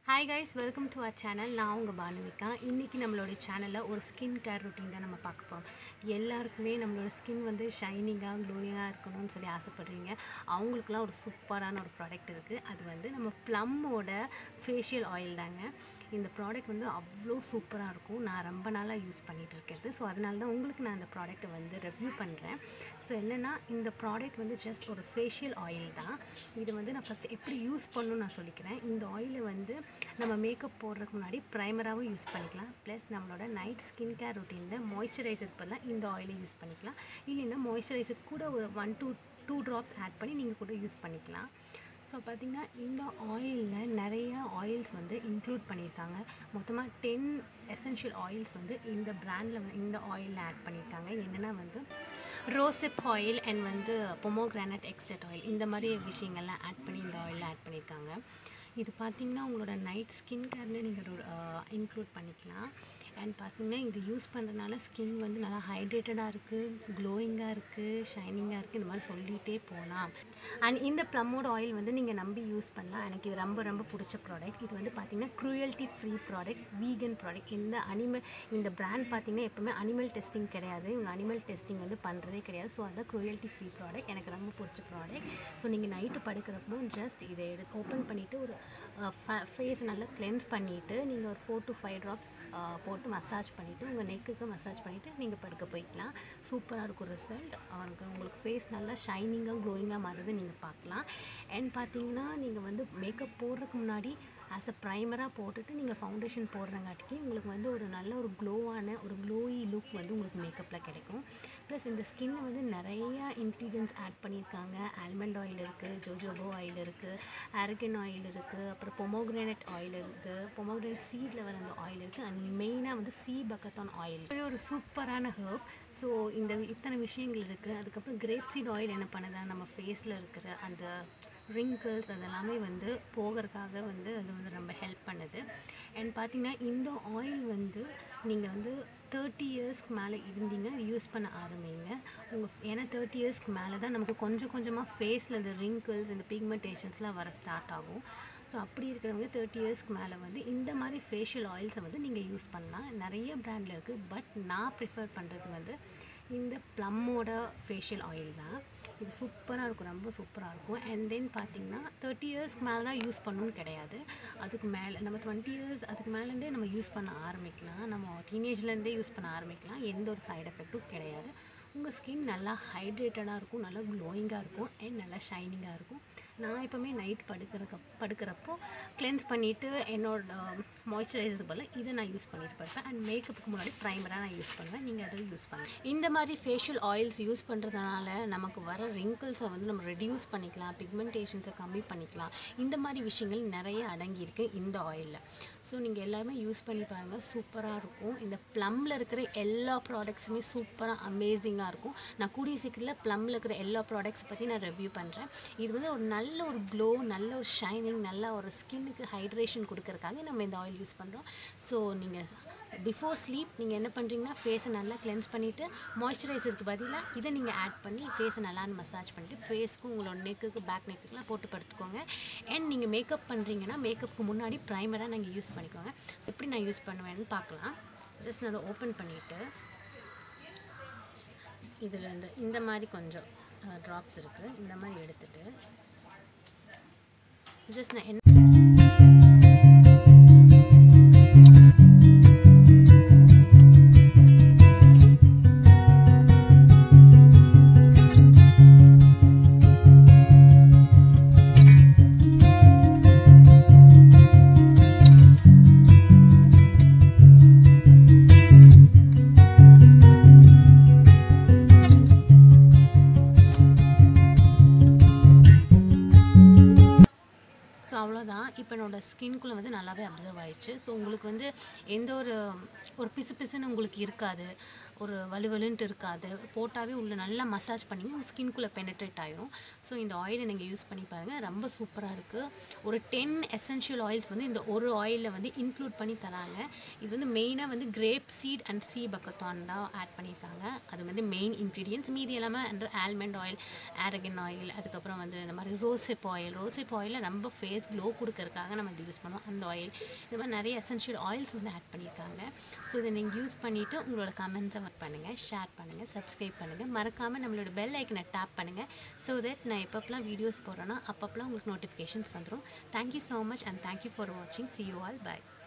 hi guys welcome to our channel நான் உங்கள் பானுவிகா இன்றைக்கி நம்மளோட சேனலில் ஒரு ஸ்கின் கேர் ரொட்டீன் தான் நம்ம பார்க்க போகிறோம் எல்லாருக்குமே நம்மளோட ஸ்கின் வந்து ஷைனிங்காக க்ளோயிங்காக இருக்கணும்னு சொல்லி ஆசைப்படுறீங்க அவங்களுக்குலாம் ஒரு சூப்பரான ஒரு ப்ராடக்ட் இருக்குது அது வந்து நம்ம ப்ளம்மோட ஃபேஷியல் ஆயில் தாங்க இந்த ப்ராடக்ட் வந்து அவ்வளோ சூப்பராக இருக்கும் நான் ரொம்ப நாளாக யூஸ் பண்ணிகிட்டு இருக்கிறது ஸோ அதனால தான் உங்களுக்கு நான் இந்த ப்ராடக்ட்டை வந்து ரிவ்யூ பண்ணுறேன் ஸோ என்னென்னா இந்த ப்ராடக்ட் வந்து ஜஸ்ட் ஒரு ஃபேஷியல் ஆயில் தான் இது வந்து நான் ஃபஸ்ட்டு எப்படி யூஸ் பண்ணணும்னு நான் சொல்லிக்கிறேன் இந்த ஆயிலை வந்து நம்ம மேக்கப் போடுறதுக்கு முன்னாடி ப்ரைமராகவும் யூஸ் பண்ணிக்கலாம் ப்ளஸ் நம்மளோட நைட் ஸ்கின் கேர் ரொட்டீனில் மாய்ஸ்சரைசர் பதிலாக இந்த ஆயிலை யூஸ் பண்ணிக்கலாம் இல்லைன்னா மாய்ஸ்சரைசர் கூட ஒரு one two two drops add பண்ணி நீங்கள் கூட யூஸ் பண்ணிக்கலாம் ஸோ பார்த்திங்கன்னா இந்த ஆயிலில் நிறைய ஆயில்ஸ் வந்து இன்க்ளூட் பண்ணியிருக்காங்க மொத்தமாக டென் எசென்ஷியல் ஆயில்ஸ் வந்து இந்த பிராண்டில் வந்து இந்த ஆயிலில் ஆட் பண்ணியிருக்காங்க என்னென்னா வந்து ரோசிப் ஆயில் அண்ட் வந்து பொமோகிரானட் எக்ஸ்ட்ரட் ஆயில் இந்த மாதிரி விஷயங்கள்லாம் ஆட் பண்ணி இந்த ஆயிலில் ஆட் பண்ணியிருக்காங்க இது பார்த்திங்கன்னா உங்களோட நைட் ஸ்கின் கேர்னு நீங்கள் இன்க்ளூட் பண்ணிக்கலாம் அண்ட் பார்த்தீங்கன்னா இது யூஸ் பண்ணுறதுனால ஸ்கின் வந்து நல்லா ஹைட்ரேட்டடாக இருக்குது க்ளோயிங்காக இருக்குது ஷைனிங்காக இருக்குது இந்த மாதிரி சொல்லிகிட்டே போகலாம் அண்ட் இந்த ப்ளம்மோட ஆயில் வந்து நீங்கள் நம்பி யூஸ் பண்ணலாம் எனக்கு இது ரொம்ப ரொம்ப பிடிச்ச ப்ராடக்ட் இது வந்து பார்த்திங்கன்னா cruelty free product vegan product இந்த அனிமல் இந்த பிராண்ட் பார்த்திங்கன்னா எப்போவுமே அனிமல் டெஸ்டிங் கிடையாது இவங்க அனிமல் டெஸ்டிங் வந்து பண்ணுறதே கிடையாது ஸோ அதுதான் க்ரூயல்ட்டி ஃப்ரீ ப்ராடக்ட் எனக்கு ரொம்ப பிடிச்ச ப்ராடக்ட் ஸோ நீங்கள் நைட்டு படுக்கிறப்போ ஜஸ்ட் இதை எடு ஓப்பன் பண்ணிவிட்டு ஒரு ஃபேஸ் நல்லா கிளென்ஸ் பண்ணிவிட்டு நீங்கள் ஒரு ஃபோர் டு ஃபைவ் ட்ராப்ஸ் போட்டு மசாஜ் பண்ணிவிட்டு உங்கள் நெக்குக்கு மசாஜ் பண்ணிவிட்டு நீங்கள் படுக்க போய்க்கலாம் சூப்பராக இருக்கும் ரிசல்ட் அவனுக்கு உங்களுக்கு ஃபேஸ் நல்லா ஷைனிங்காக க்ளோயிங்காக மாறுறது நீங்கள் பார்க்கலாம் அண்ட் பார்த்தீங்கன்னா நீங்கள் வந்து மேக்கப் போடுறதுக்கு முன்னாடி ஆஸ் அ ப்ரைமராக போட்டுட்டு நீங்கள் ஃபவுண்டேஷன் போடுறங்காட்டிக்கு உங்களுக்கு வந்து ஒரு நல்ல ஒரு க்ளோவான ஒரு க்ளோயி லுக் வந்து உங்களுக்கு மேக்கப்பில் கிடைக்கும் ப்ளஸ் இந்த ஸ்கின்னை வந்து நிறையா இன்க்ரீடியன்ஸ் ஆட் பண்ணியிருக்காங்க ஆல்மண்ட் ஆயில் இருக்குது ஜோஜோபோ ஆயில் இருக்குது அரகன் ஆயில் இருக்குது அப்புறம் பொமோக்ரானட் ஆயில் இருக்குது பொமோக்ரானட் சீடில் வர அந்த ஆயில் இருக்குது அண்ட் மெயினாக வந்து சீ பக்கத்தான் ஆயில் இது ஒரு சூப்பரான ஹர்ப் ஸோ இந்த இத்தனை விஷயங்கள் இருக்குது அதுக்கப்புறம் கிரேப் சீட் ஆயில் என்ன பண்ணுதா நம்ம ஃபேஸில் இருக்கிற அந்த ரிங்கிள்ஸ் அதெல்லாமே வந்து போகிறதுக்காக வந்து அது வந்து ரொம்ப ஹெல்ப் பண்ணுது அண்ட் பார்த்திங்கன்னா இந்த ஆயில் வந்து நீங்கள் வந்து தேர்ட்டி இயர்ஸ்க்கு மேலே இருந்தீங்க யூஸ் பண்ண ஆரம்பிங்க உங்கள் ஏன்னா தேர்ட்டி இயர்ஸ்க்கு மேலே தான் நமக்கு கொஞ்சம் கொஞ்சமாக ஃபேஸில் இந்த ரிங்கிள்ஸ் இந்த பிக்மெண்டேஷன்ஸ்லாம் வர ஸ்டார்ட் ஆகும் ஸோ அப்படி இருக்கிறவங்க தேர்ட்டி இயர்ஸ்க்கு மேலே வந்து இந்த மாதிரி ஃபேஷியல் ஆயில்ஸை வந்து நீங்கள் யூஸ் பண்ணலாம் நிறைய ப்ராண்டில் இருக்குது பட் நான் ப்ரிஃபர் பண்ணுறது வந்து இந்த ப்ளம்மோட ஃபேஷியல் ஆயில் தான் இது சூப்பராக இருக்கும் ரொம்ப சூப்பராக இருக்கும் அண்ட் தென் பார்த்திங்கன்னா தேர்ட்டி இயர்ஸ்க்கு மேலே தான் யூஸ் பண்ணணும்னு கிடையாது அதுக்கு மேலே நம்ம டுவெண்ட்டி இயர்ஸ் அதுக்கு மேலேருந்தே நம்ம யூஸ் பண்ண ஆரம்பிக்கலாம் நம்ம டீனேஜ்லேருந்தே யூஸ் பண்ண ஆரம்பிக்கலாம் எந்த ஒரு சைடு எஃபெக்ட்டும் கிடையாது உங்கள் ஸ்கின் நல்லா ஹைட்ரேட்டடாக இருக்கும் நல்லா க்ளோயிங்காக இருக்கும் அண்ட் நல்லா ஷைனிங்காக இருக்கும் நான் எப்போவுமே நைட் படுக்கிற படுக்கிறப்போ கிளென்ஸ் பண்ணிவிட்டு என்னோட மாய்ஸ்சரைசர்ஸ் போல் இதை நான் யூஸ் பண்ணிட்டு படுப்பேன் அண்ட் மேக்கப்புக்கு முன்னாடி ப்ரைமராக நான் யூஸ் பண்ணுவேன் நீங்கள் அதை யூஸ் பண்ணுங்கள் இந்த மாதிரி ஃபேஷியல் ஆயில்ஸ் யூஸ் பண்ணுறதுனால நமக்கு வர ரிங்கிள்ஸை வந்து நம்ம ரெடியூஸ் பண்ணிக்கலாம் பிக்மெண்டேஷன்ஸை கம்மி பண்ணிக்கலாம் இந்த மாதிரி விஷயங்கள் நிறைய அடங்கியிருக்கு இந்த ஆயிலில் ஸோ நீங்கள் எல்லாருமே யூஸ் பண்ணி பாருங்கள் சூப்பராக இருக்கும் இந்த ப்ளம்மில் இருக்கிற எல்லா ப்ராடக்ட்ஸுமே சூப்பராக அமேசிங்காக இருக்கும் நான் கூடிய சீக்கிரத்தில் ப்ளம்மில் இருக்கிற எல்லா ப்ராடக்ட்ஸ் பற்றி நான் ரிவ்யூ பண்ணுறேன் இது வந்து ஒரு நல்ல ஒரு க்ளோ நல்ல ஒரு ஷைனிங் நல்ல ஒரு ஸ்கின்னுக்கு ஹைட்ரேஷன் கொடுக்கறதுக்காக நம்ம இந்த ஆயில் யூஸ் பண்ணுறோம் ஸோ நீங்கள் பிஃபோர் ஸ்லீப் நீங்கள் என்ன பண்ணுறீங்கன்னா ஃபேஸை நல்லா கிளென்ஸ் பண்ணிவிட்டு மாய்ஸ்சரைசருக்கு பதிலாக இதை நீங்கள் ஆட் பண்ணி ஃபேஸை நல்லா மசாஜ் பண்ணிவிட்டு ஃபேஸ்க்கு உங்களோட நெக்குக்கு பேக் நெக்குக்கெலாம் போட்டு படுத்துக்கோங்க அண்ட் நீங்கள் மேக்கப் பண்ணுறீங்கன்னா மேக்கப்புக்கு முன்னாடி ப்ரைமராக நீங்கள் யூஸ் பண்ணிக்கோங்க எப்படி நான் யூஸ் பண்ணுவேன்னு பார்க்கலாம் ஜஸ்ட் நான் அதை ஓப்பன் பண்ணிவிட்டு இதில் இந்த இந்த மாதிரி கொஞ்சம் ட்ராப்ஸ் இருக்குது இந்த மாதிரி எடுத்துகிட்டு ஜஸ்ட் நான் என்ன ஸோ அவ்வளோதான் இப்போ என்னோடய ஸ்கின்குள்ளே வந்து நல்லாவே அப்சர்வ் ஆயிடுச்சு ஸோ உங்களுக்கு வந்து எந்த ஒரு ஒரு பிசு பிசுன்னு உங்களுக்கு இருக்காது ஒரு வலுவலுன்ட்டு இருக்காது போட்டாவே உள்ள நல்லா மசாஜ் பண்ணி உங்கள் ஸ்கின்குள்ளே பெனட்ரேட் ஆயிரும் ஸோ இந்த ஆயிலை நீங்கள் யூஸ் பண்ணி பாருங்கள் ரொம்ப சூப்பராக இருக்குது ஒரு டென் எசென்ஷியல் ஆயில்ஸ் வந்து இந்த ஒரு ஆயிலில் வந்து இன்க்ளூட் பண்ணி தராங்க இது வந்து மெயினாக வந்து grape seed and sea buckthorn தான் ஆட் பண்ணியிருக்காங்க அது வந்து மெயின் இன்க்ரீடியன்ஸ் மீதி எல்லாமே அந்த ஆல்மண்ட் ஆயில் ஆரகன் ஆயில் அதுக்கப்புறம் வந்து இந்த மாதிரி ரோசிப் ஆயில் ரோசிப் ஆயிலில் ரொம்ப ஃபேஸ் க்ளோ கொடுக்கறதுக்காக நம்ம இது யூஸ் பண்ணுவோம் அந்த ஆயில் இது மாதிரி நிறைய எசென்ஷியல் ஆயில்ஸ் வந்து ஆட் பண்ணியிருக்காங்க ஸோ இதை நீங்கள் யூஸ் பண்ணிவிட்டு உங்களோட கமெண்ட்ஸை ஒர்க் பண்ணுங்கள் ஷேர் பண்ணுங்கள் சப்ஸ்கிரைப் பண்ணுங்கள் மறக்காமல் நம்மளோட பெல் ஐக்கனை டேப் பண்ணுங்கள் ஸோ தட் நான் எப்பப்பெல்லாம் வீடியோஸ் போடுறேனோ அப்பப்பெல்லாம் உங்களுக்கு நோட்டிஃபிகேஷன்ஸ் வந்துடும் thank you so much and thank you for வாட்சிங் சி யூ ஆல் பை